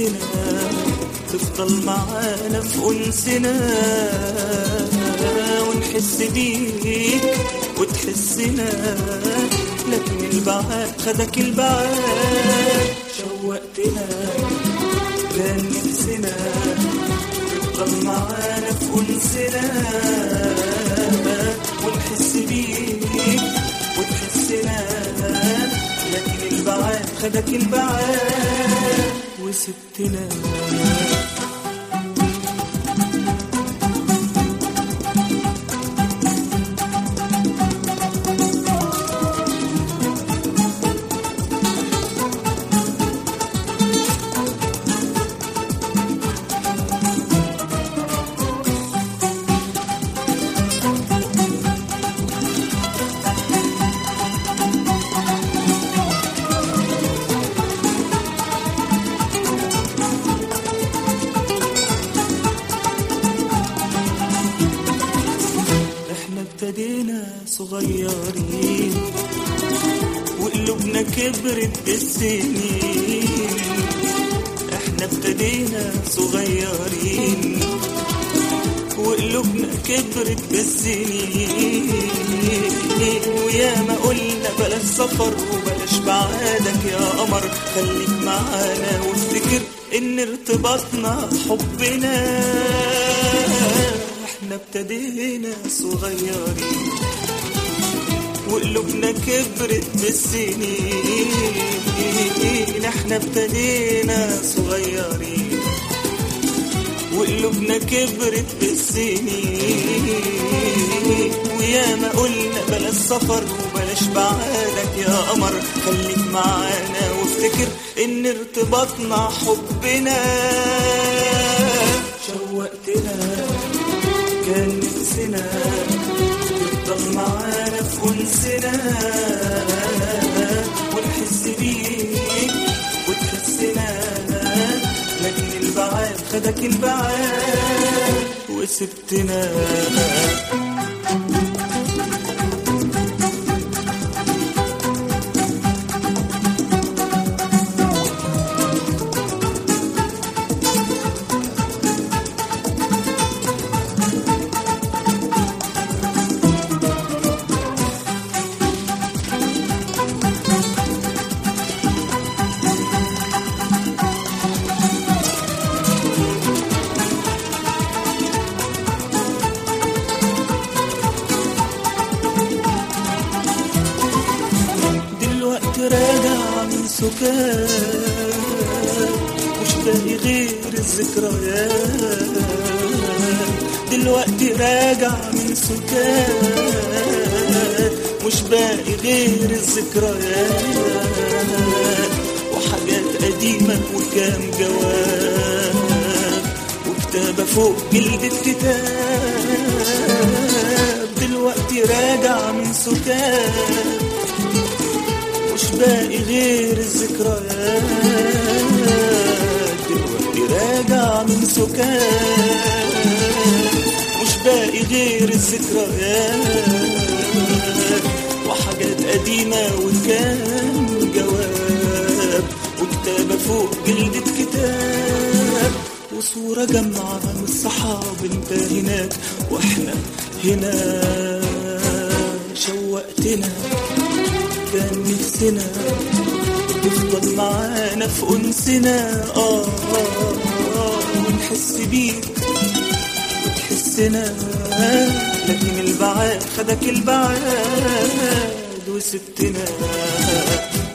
نفسنا تفضل معانا في أنسنا ونحس بيك وتحسنا لكن البعاد خدك البعاد شوقتنا كان نفسنا تفضل معانا في أنسنا ونحس بيك وتحسنا لكن البعاد خدك البعاد وسبتنا احنا ابتدينا صغيرين وقلوبنا كبرت بالسنين احنا ابتدينا صغيرين وقلوبنا كبرت بالسنين ويا ما قلنا بلاش سفر وبلاش بعادك يا قمر خليك معانا وافتكر ان ارتباطنا حبنا احنا ابتدينا صغيرين وقلوبنا كبرت بالسنين احنا ابتدينا صغيرين وقلوبنا كبرت بالسنين ويا ما قلنا بلاش سفر وبلاش بعادك يا قمر خليك معانا وافتكر ان ارتباطنا حبنا شوقتنا كان نفسنا تفضل معانا في أنسنا ونحس بيك وتحسنا لكن البعاد خدك البعاد وسبتنا دلوقتي راجع من سكان مش باقي غير الذكريات دلوقتي راجع من سكان مش باقي غير الذكريات وحاجات قديمة وكام جواب وكتابة فوق جلد الكتاب دلوقتي راجع من سكان مش باقي غير الذكريات دلوقتي راجع من سكان مش باقي غير الذكريات وحاجات قديمة وكان جواب وكتابة فوق جلدة كتاب وصورة جمعة من الصحاب انت هناك واحنا هنا شوقتنا كان نفسنا تفضل معانا في أنسنا آه, آه, آه ونحس بيك وتحسنا لكن البعاد خدك البعاد وسبتنا